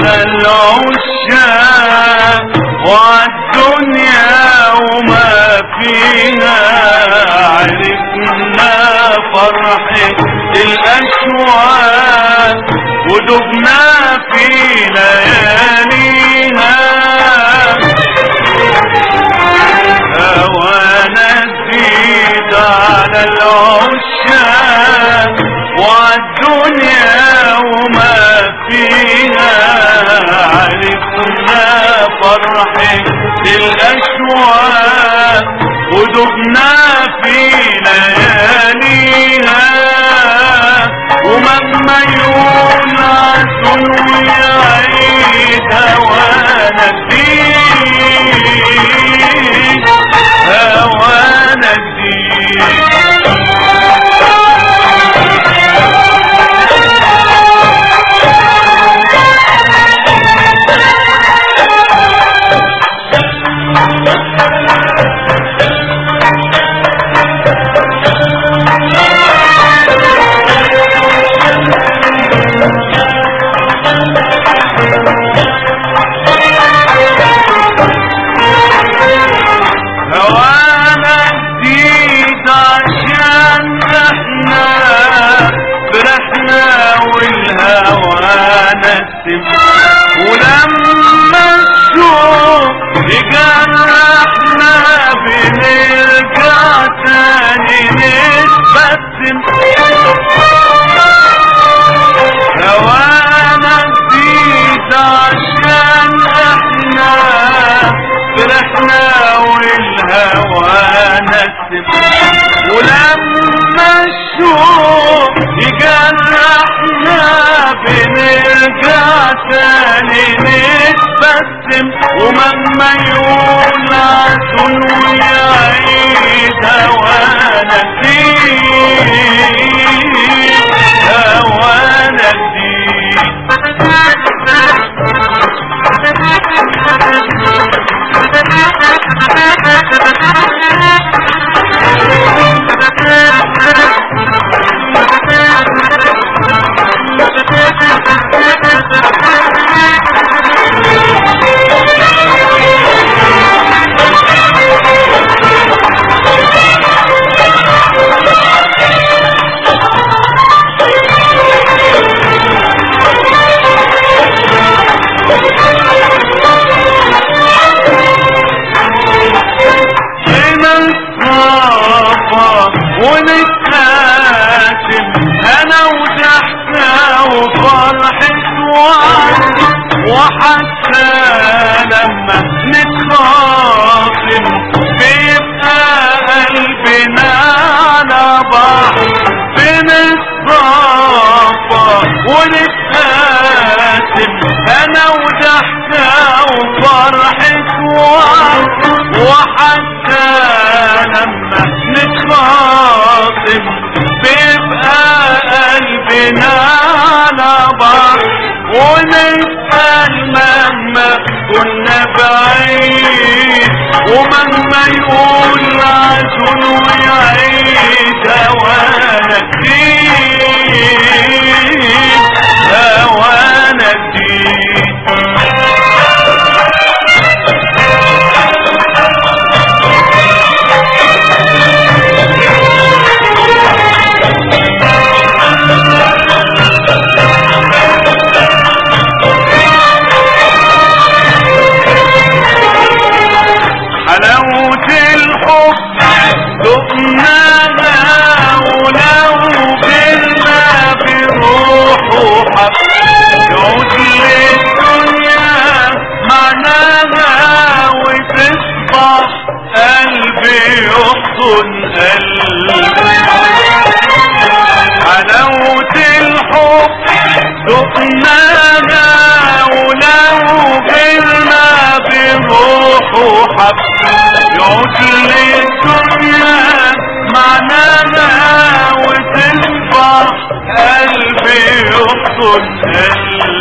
على العشاق وعالدنيا وما فيها عرفنا فرحة الأشواق ودبنا في لياليها هوانا تزيد على العشاق وعالدنيا وما فيها عرفنا فرحة الأشواق ودبنا في لياليها ومهما يقول عسل ويعيد هوانا جديد هوانا جديد هوانا جديد عشان احنا فرحنا والهوى نسم ولما الشوق يجرحنا بنرجع تاني نتبسم هوانا جديد عشان احنا فرحنا والهوى نسم ولما الشوق يجرحنا بنرجع تاني نتبسم ومهما يقول عسل ويعيد هوانا جديد هوانا بنتصافى ونتقاسم انا وضحكة وفرحة وعد وحتى لما نتخاصم بيبقى قلبنا على بعض بنتصافى ونتقاسم انا وضحكة وفرحة وعد وحتى لما نتخاصم بيبقى قلبنا على بعض ونسأل مهما كنا بعيد ومهما يقول عسل ويعيد هوانا جديد هوانا جديد حلاوة الحب دقناها ولو بالنا بروح وحب يعود للدنيا معناها وتصبح قلبي يحضن قلبي حلاوة الحب دقناها ولو بالنا بروح وحب يعود للدنيا معناها وتصبح قلبي يحضن قلبي